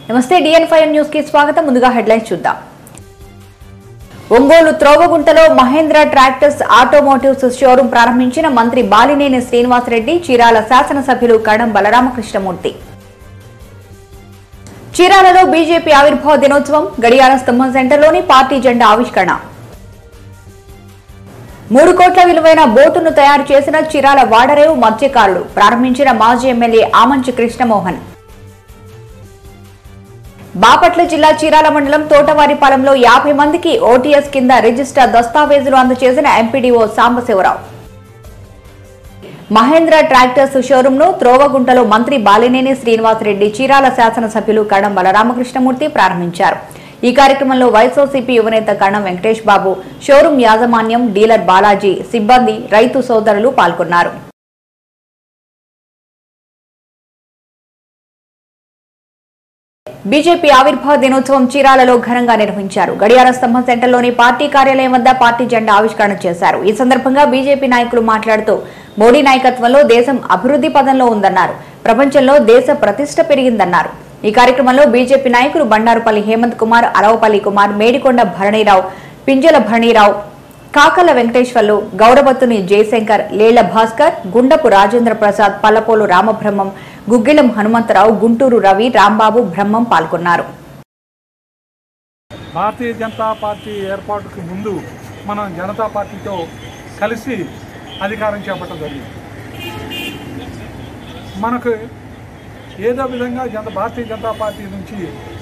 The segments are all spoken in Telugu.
నమస్తే డిఎన్ ఫైవ్ న్యూస్ కి స్వాగతం ముందుగా హెడ్లైన్స్ చూద్దాం ఒంగోలు త్రోవగుంటలో మహేంద్ర ట్రాక్టర్స్ ఆటోమోటివ్స్ షోరూం ప్రారంభించిన మంత్రి బాలినేని శ్రీనివాసరెడ్డి చీరాల శాసనసభ్యులు కడం బలరామకృష్ణమూర్తి చీరాలలో బీజేపీ ఆవిర్భావ దినోత్సవం గడియార స్తంభం సెంటర్లోని పార్టీ జెండా ఆవిష్కరణ మూడు కోట్ల విలువైన బోటును తయారు చేసిన చీరాల వాడరేవు మత్స్యకారుడు ప్రారంభించిన మాజీ ఎమ్మెల్యే ఆమంచి కృష్ణమోహన్ బాపట్ల జిల్లా చీరాల మండలం తోటవారిపాలెంలో యాభై మందికి ఓటీఎస్ కింద రిజిస్టర్ దస్తావేజులు అందజేసిన ఎంపీడీఓ సాంబశివరావు మహేంద్ర ట్రాక్టర్స్ షోరూంను త్రోవగుంటలో మంత్రి బాలినేని శ్రీనివాసరెడ్డి చీరాల శాసనసభ్యులు కడం బలరామకృష్ణమూర్తి ప్రారంభించారు ఈ కార్యక్రమంలో వైఎస్ఆర్సీపీ యువనేత కణం వెంకటేష్ బాబు షోరూం యాజమాన్యం డీలర్ బాలాజీ సిబ్బంది రైతు సోదరులు పాల్గొన్నారు బీజేపీ ఆవిర్భావ దినోత్సవం చీరాలలో ఘనంగా నిర్వహించారు గడియార స్తంభం సెంటర్లోని పార్టీ కార్యాలయం వద్ద పార్టీ జెండా ఆవిష్కరణ చేశారు ఈ సందర్భంగా బీజేపీ నాయకులు మాట్లాడుతూ మోడీ నాయకత్వంలో దేశం అభివృద్ధి పదంలో ఉందన్నారు ప్రపంచంలో దేశ ప్రతిష్ట పెరిగిందన్నారు ఈ కార్యక్రమంలో బీజేపీ నాయకులు బండారుపల్లి హేమంత్ కుమార్ అలవపల్లి కుమార్ మేడికొండ భరణీరావు పింజల భరణీరావు కాకల వెంకటేశ్వర్లు గౌరవత్తుని జయశంకర్ లేళ్ల భాస్కర్ గుండపు రాజేంద్ర ప్రసాద్ పల్లపోలు రామబ్రహ్మం గుగ్గిలం హనుమంతరావు గుంటూరు రవి రాంబాబు బ్రహ్మం పాల్గొన్నారు భారతీయ జనతా పార్టీ ఏర్పాటుకు ముందు మనం జనతా పార్టీతో కలిసి అధికారం చేపట్టడం జరిగింది మనకు ఏదో విధంగా జన భారతీయ జనతా పార్టీ నుంచి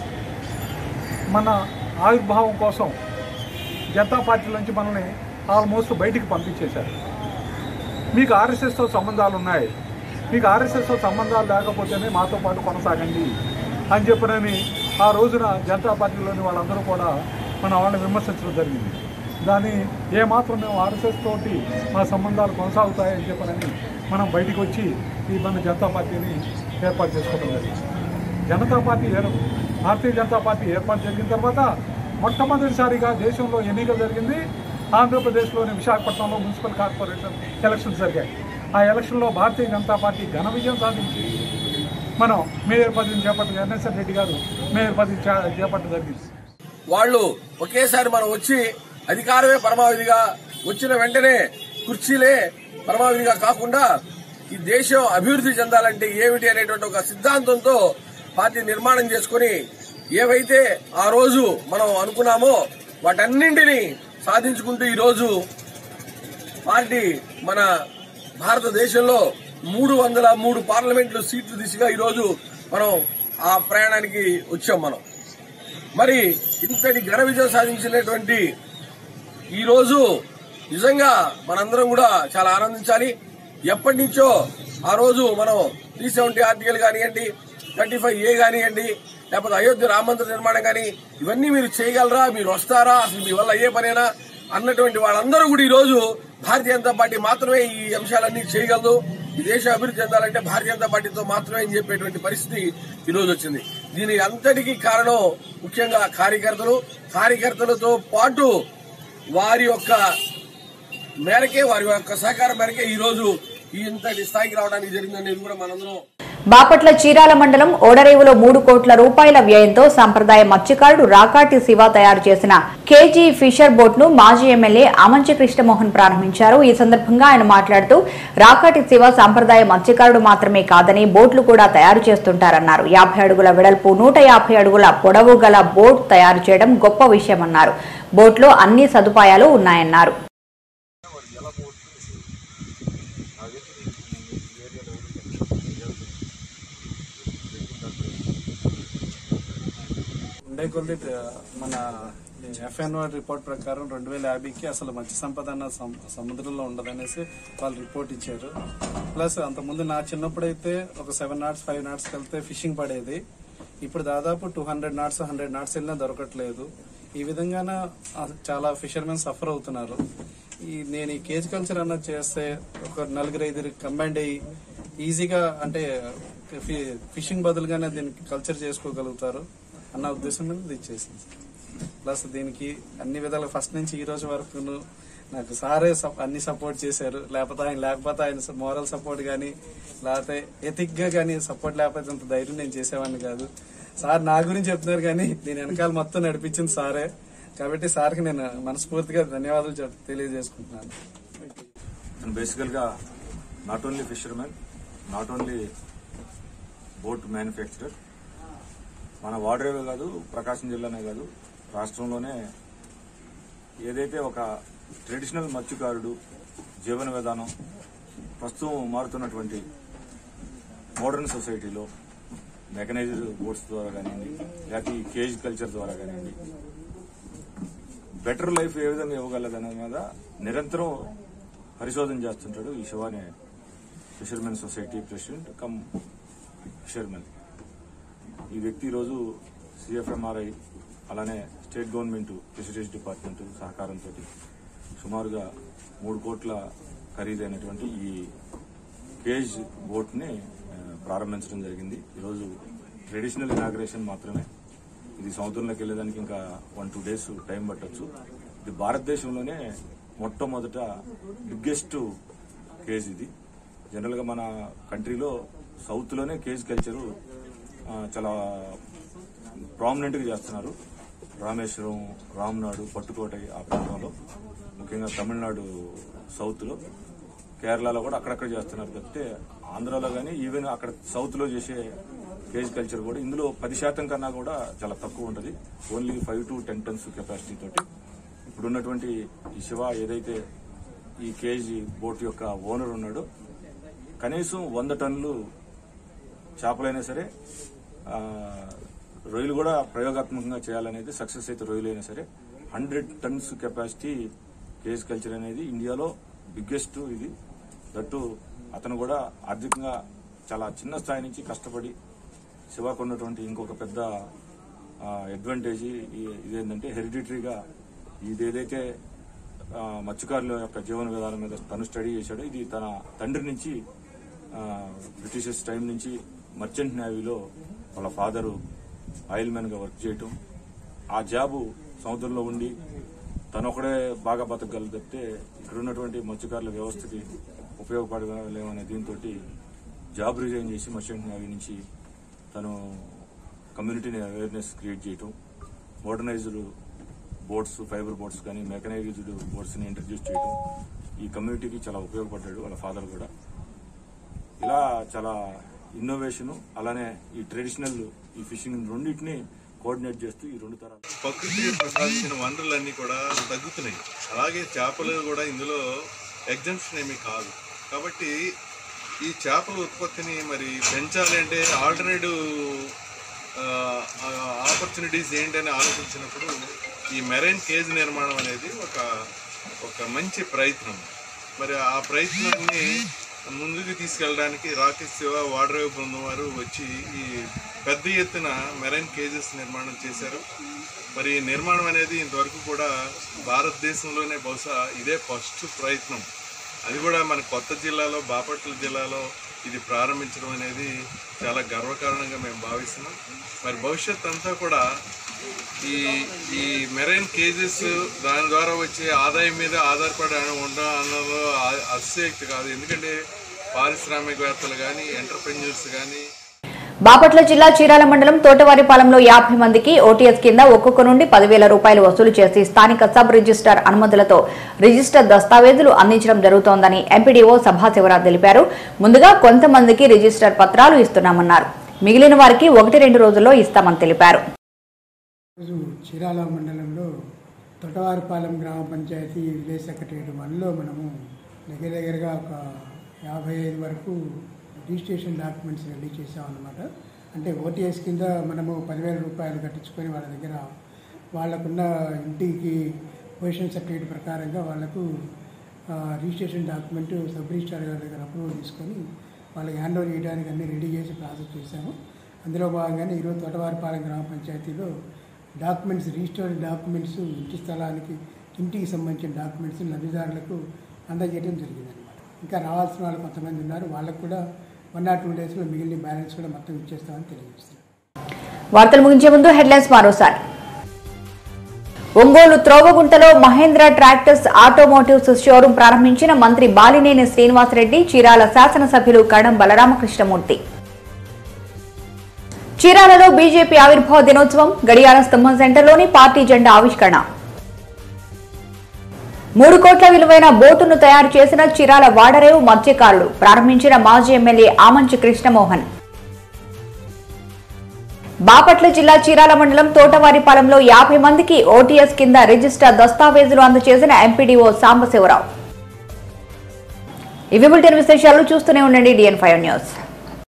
మన ఆవిర్భావం కోసం జనతా పార్టీ నుంచి మనల్ని ఆల్మోస్ట్ బయటికి పంపించేశారు మీకు ఆర్ఎస్ఎస్తో సంబంధాలు ఉన్నాయి మీకు ఆర్ఎస్ఎస్తో సంబంధాలు లేకపోతేనే మాతో పాటు కొనసాగండి అని చెప్పనని ఆ రోజున జనతా పార్టీలోని వాళ్ళందరూ కూడా మన వాళ్ళని విమర్శించడం జరిగింది దాన్ని ఏమాత్రం మేము ఆర్ఎస్ఎస్ తోటి మా సంబంధాలు కొనసాగుతాయని చెప్పనని మనం బయటికి వచ్చి ఈ మన జనతా పార్టీని ఏర్పాటు చేసుకోవడం జరిగింది జనతా పార్టీ ఏర్ భారతీయ జనతా పార్టీ ఏర్పాటు జరిగిన తర్వాత మొట్టమొదటిసారిగా దేశంలో ఎన్నికలు జరిగింది ఆంధ్రప్రదేశ్లోని విశాఖపట్నంలో మున్సిపల్ కార్పొరేషన్ ఎలక్షన్స్ జరిగాయి ఆ ఎలక్షన్లో భారతీయ జనతా పార్టీ ఘన విజయం సాధించి మనం మేయర్ పదవిని చేపట్టిన ఎన్ఎస్ఎన్ రెడ్డి గారు మేయర్ పదవి చే- చేపట్టడం జరిగింది వాళ్ళు ఒకేసారి మనం వచ్చి అధికారమే పరమావధిగా వచ్చిన వెంటనే కుర్చీలే పరమావధిగా కాకుండా ఈ దేశం అభివృద్ధి చెందాలంటే ఏమిటి అనేటువంటి ఒక సిద్ధాంతంతో పార్టీ నిర్మాణం చేసుకుని ఏవైతే ఆ రోజు మనం అనుకున్నామో వాటన్నింటినీ సాధించుకుంటూ ఈ రోజు పార్టీ మన భారతదేశంలో మూడు వందల మూడు పార్లమెంట్లు సీట్లు దిశగా ఈరోజు మనం ఆ ప్రయాణానికి వచ్చాం మనం మరి ఇంతటి ఘన విజయం సాధించినటువంటి ఈ రోజు నిజంగా మనందరం కూడా చాలా ఆనందించాలి ఎప్పటి నుంచో ఆ రోజు మనం త్రీ సెవెంటీ ఆర్టికల్ కానివ్వండి థర్టీ ఫైవ్ ఏ కానివ్వండి లేకపోతే అయోధ్య రామ మందిర నిర్మాణం కానీ ఇవన్నీ మీరు చేయగలరా మీరు వస్తారా అసలు మీ వల్ల అయ్యే పనేనా అన్నటువంటి వాళ్ళందరూ కూడా ఈ రోజు భారతీయ జనతా పార్టీ మాత్రమే ఈ అంశాలన్నీ చేయగలదు ఈ దేశం అభివృద్ధి చెందాలంటే భారతీయ జనతా పార్టీతో మాత్రమే అని చెప్పేటువంటి పరిస్థితి ఈ రోజు వచ్చింది దీని అంతటికీ కారణం ముఖ్యంగా కార్యకర్తలు కార్యకర్తలతో పాటు వారి యొక్క మేరకే వారి యొక్క సహకారం మేరకే ఈ రోజు ఈ ఇంతటి స్థాయికి రావడానికి జరిగిందనేది కూడా మనందరం బాపట్ల చీరాల మండలం ఓడరేవులో మూడు కోట్ల రూపాయల వ్యయంతో సంప్రదాయ మత్స్యకారుడు రాకాటి శివ తయారు చేసిన కేజీ ఫిషర్ బోట్ ను మాజీ ఎమ్మెల్యే ఆమంచి కృష్ణమోహన్ ప్రారంభించారు ఈ సందర్భంగా ఆయన మాట్లాడుతూ రాకాటి శివ సంప్రదాయ మత్స్యకారుడు మాత్రమే కాదని బోట్లు కూడా తయారు చేస్తుంటారన్నారు యాభై అడుగుల వెడల్పు నూట యాభై అడుగుల పొడవు గల బోట్ తయారు చేయడం గొప్ప విషయమన్నారు బోట్లో అన్ని సదుపాయాలు ఉన్నాయన్నారు ఉండే కొద్ది మన ఎఫ్ఎన్ రిపోర్ట్ ప్రకారం రెండు వేల యాభైకి అసలు మత్స్య సంపద అన్న సం- సముద్రంలో ఉండదనేసి వాళ్ళు రిపోర్ట్ ఇచ్చారు ప్లస్ అంతకుముందు నా చిన్నప్పుడైతే ఒక సెవెన్ నాట్స్ ఫైవ్ నాట్స్కి వెళ్తే ఫిషింగ్ పడేది ఇప్పుడు దాదాపు two hundred knots hundred knots వెళ్ళినా దొరకట్లేదు ఈ విధంగాన ఆ, చాలా ఫిషర్మెన్ సఫర్ అవుతున్నారు ఈ నేను ఈ కేజ్ కల్చర్ అన్నది చేస్తే ఒక నలుగురు ఐదుగురు కంబైండ్ అయ్యి ఈజీగా అంటే ఫి- ఫిషింగ్ బదులుగానే దీనికి కల్చర్ చేసుకోగలుగుతారు అన్న ఉద్దేశం మీద ఇది చేసింది ప్లస్ దీనికి అన్ని విధాలు ఫస్ట్ నుంచి ఈ రోజు వరకు నాకు సారే సప్- అన్ని సపోర్ట్ చేశారు లేకపోతే ఆయన లేకపోతే ఆయన మోరల్ సపోర్ట్ కానీ లేకపోతే ఎథిక్ గా కానీ సపోర్ట్ లేకపోతే అంత ధైర్యం నేను చేసేవాడిని కాదు సార్ నా గురించి చెప్తున్నారు కానీ నేను వెనకాల మొత్తం నడిపించింది సారే కాబట్టి సార్కి నేను మనస్ఫూర్తిగా ధన్యవాదాలు చెప్- తెలియజేసుకుంటున్నాను అండ్ బేసికల్గా not only fishermen not only boat manufacturer మన వాడరేవే కాదు ప్రకాశం జిల్లానే కాదు రాష్ట్రంలోనే ఏదైతే ఒక ట్రెడిషనల్ మత్స్యకారుడు జీవన విధానం ప్రస్తుతం మారుతున్నటువంటి మోడర్న్ సొసైటీలో మెకనైజ్డ్ బోట్స్ ద్వారా కానివ్వండి లేకపోతే ఈ కేజ్ కల్చర్ ద్వారా కానివ్వండి బెటర్ లైఫ్ ఏ విధంగా ఇవ్వగలదనే మీద నిరంతరం పరిశోధన చేస్తుంటాడు ఈ Shivani fishermen society president cum fishermen ఈ వ్యక్తి ఈరోజు సిఎఫ్ఎంఆర్ఐ అలానే స్టేట్ గవర్నమెంట్ ఫిషరీస్ డిపార్ట్మెంట్ సహకారంతో సుమారుగా మూడు కోట్ల ఖరీదైనటువంటి ఈ కేజ్ బోట్ని ఆ, ప్రారంభించడం జరిగింది ఈరోజు ట్రెడిషనల్ ఇనాగ్రేషన్ మాత్రమే ఇది సముద్రంలోకి వెళ్ళేదానికి ఇంకా వన్ టూ డేస్ టైం పట్టొచ్చు ఇది భారతదేశంలోనే మొట్టమొదట బిగ్గెస్ట్ కేజ్ ఇది జనరల్గా మన కంట్రీలో సౌత్లోనే కేజ్ కల్చరు ఆ, చాలా ప్రామినెంట్గా చేస్తున్నారు రామేశ్వరం రామ్నాడు పట్టుకోట ఆ ప్రాంతంలో ముఖ్యంగా తమిళనాడు సౌత్లో కేరళలో కూడా అక్కడక్కడ చేస్తున్నారు తప్పితే ఆంధ్రాలో కానీ ఈవెన్ అక్కడ సౌత్లో చేసే కేజ్ కల్చర్ కూడా ఇందులో పది శాతం కన్నా కూడా చాలా తక్కువ ఉంటుంది only five to ten tons capacity తోటి ఇప్పుడు ఉన్నటువంటి ఈ శివ ఏదైతే ఈ కేజీ బోట్ యొక్క ఓనర్ ఉన్నాడో కనీసం వంద టన్నులు చేపలైనా సరే ఆ, రొయ్యలు కూడా ప్రయోగాత్మకంగా చేయాలనేది సక్సెస్ అయితే రొయ్యలు అయినా సరే hundred tons capacity cage culture అనేది ఇండియాలో బిగ్గెస్ట్ ఇది దట్టు అతను కూడా ఆర్థికంగా చాలా చిన్న స్థాయి నుంచి కష్టపడి శివాకు ఉన్నటువంటి ఇంకొక పెద్ద అడ్వాంటేజ్ ఇదేంటంటే హెరిడిటరీగా ఇదేదైతే ఆ, మత్స్యకారుల యొక్క జీవన విధానం మీద తను స్టడీ చేశాడో ఇది తన తండ్రి నుంచి ఆ, బ్రిటిషర్స్ టైం నుంచి మర్చెంట్ నేవీలో వాళ్ళ ఫాదరు ఆయిల్ మ్యాన్ గా వర్క్ చేయటం ఆ జాబు సముద్రంలో ఉండి తను ఒకడే బాగా బతకగలదు తప్పితే ఇక్కడ ఉన్నటువంటి మత్స్యకారుల వ్యవస్థకి ఉపయోగపడలేమనే దీంతో జాబ్ రిజైన్ చేసి మర్చెంట్ నేవీ నుంచి తను కమ్యూనిటీని అవేర్నెస్ క్రియేట్ చేయటం మోడర్నైజ్డ్ బోట్స్ ఫైబర్ బోట్స్ కానీ మెకనైజ్డ్ బోట్స్ ని ఇంట్రడ్యూస్ చేయడం ఈ కమ్యూనిటీకి చాలా ఉపయోగపడ్డాడు వాళ్ళ ఫాదర్ కూడా ఇలా చాలా ఇన్నోవేషన్ అలానే ఈ ట్రెడిషనల్ ఈ ఫిషింగ్ రెండింటిని కోఆర్డినేట్ చేస్తూ ఈ రెండు తరాలు ప్రకృతి ప్రసాదించిన వనరులన్నీ కూడా తగ్గుతున్నాయి అలాగే చేపలు కూడా ఇందులో ఎగ్జంప్షన్ ఏమీ కాదు కాబట్టి ఈ చేపల ఉత్పత్తిని మరి పెంచాలి అంటే ఆల్టర్నేటివ్ ఆపర్చునిటీస్ ఏంటని ఆలోచించినప్పుడు ఈ మెరైన్ కేజ్ నిర్మాణం అనేది ఒక ఒక మంచి ప్రయత్నం మరి ఆ ప్రయత్నాన్ని ముందుకు తీసుకెళ్ళడానికి రాకేష్ శివ వాడరేవ్ బృందం వారు వచ్చి ఈ పెద్ద ఎత్తున మెరైన్ కేజెస్ నిర్మాణం చేశారు మరి ఈ నిర్మాణం అనేది ఇంతవరకు కూడా భారతదేశంలోనే బహుశా ఇదే ఫస్ట్ ప్రయత్నం అది కూడా మన కొత్త జిల్లాలో బాపట్ల జిల్లాలో ఇది ప్రారంభించడం అనేది చాలా గర్వకారణంగా మేము భావిస్తున్నాం మరి భవిష్యత్ అంతా కూడా ఈ ఈ మెరైన్ కేజెస్ దాని ద్వారా వచ్చే ఆదాయం మీద ఆధారపడి ఉండడం అన్నలో ఆ- అతిశయోక్తి కాదు ఎందుకంటే పారిశ్రామికవేత్తలు కానీ ఎంటర్ప్రెన్యూర్స్ కానీ బాపట్ల జిల్లా చీరాల మండలం తోటవారిపాలెంలో యాభై మందికి ఓటీఎస్ కింద ఒక్కొక్క నుండి పదివేల రూపాయలు వసూలు చేసి స్థానిక సబ్ రిజిస్టార్ అనుమతులతో రిజిస్టర్ దస్తావేజులు అందించడం జరుగుతోందని ఎంపీడీఓ సభా శివరాజ్ తెలిపారు ముందుగా కొంతమందికి రిజిస్టర్ పత్రాలు ఇస్తున్నామన్నారు మిగిలిన వారికి ఒకటి రెండు రోజుల్లో ఇస్తామని తెలిపారు రోజు చీరాల మండలంలో తొటవారిపాలెం గ్రామ పంచాయతీ విలేజ్ సెక్రటరీ వన్లో మనము దగ్గర దగ్గరగా ఒక యాభై ఐదు వరకు రిజిస్ట్రేషన్ డాక్యుమెంట్స్ రెడీ చేసామన్నమాట అంటే ఓటీఎస్ కింద మనము పదివేల రూపాయలు కట్టించుకొని వాళ్ళ దగ్గర వాళ్ళకున్న ఇంటికి పొజిషన్ సర్టిఫికేట్ ప్రకారంగా వాళ్ళకు ఆ, రిజిస్ట్రేషన్ డాక్యుమెంట్ సబ్ రిజిస్టార్ గారి దగ్గర అప్రూవల్ తీసుకొని వాళ్ళకి హ్యాండ్ ఓవర్ చేయడానికి అన్ని రెడీ చేసి ప్రాసెస్ చేశాము అందులో భాగంగానే ఈరోజు తోటవారిపాలెం గ్రామ పంచాయతీలో డాక్యుమెంట్స్ రిజిస్టర్డ్ డాక్యుమెంట్స్ ఇంటి స్థలానికి ఇంటికి సంబంధించిన డాక్యుమెంట్స్ లబ్ధిదారులకు అందజేయడం జరిగిందనమాట ఇంకా రావాల్సిన వాళ్ళు కొంతమంది ఉన్నారు వాళ్ళకు కూడా వన్ ఆర్ టూ డేస్లో మిగిలిన బ్యాలెన్స్ కూడా మొత్తం ఇచ్చేస్తామని తెలియజేస్తున్నాం వార్తలు ముగించే ముందు హెడ్లైన్స్ మరోసారి ఒంగోలు త్రోవగుంటలో మహేంద్ర ట్రాక్టర్స్ ఆటోమోటివ్స్ షోరూం ప్రారంభించిన మంత్రి బాలినేని శ్రీనివాసరెడ్డి చీరాల శాసనసభ్యులు కడం బలరామకృష్ణమూర్తి చీరాలలో బీజేపీ ఆవిర్భావ దినోత్సవం గడియార స్తంభం సెంటర్లోని పార్టీ జెండా ఆవిష్కరణ మూడు కోట్ల విలువైన బోటును తయారు చేసిన చీరాల వాడరేవు మత్స్యకారులు ప్రారంభించిన మాజీ ఎమ్మెల్యే ఆమంచి కృష్ణమోహన్ బాపట్ల జిల్లా చీరాల మండలం తోటవారిపాలెంలో యాభై మందికి ఓటీఎస్ కింద రిజిస్టర్ దస్తావేజులు అందజేసిన ఎంపీడీఓ సాంబశివరావు ఇవి బులెటిన్ విశేషాలు చూస్తూనే ఉండండి డిఎన్ ఫైవ్ న్యూస్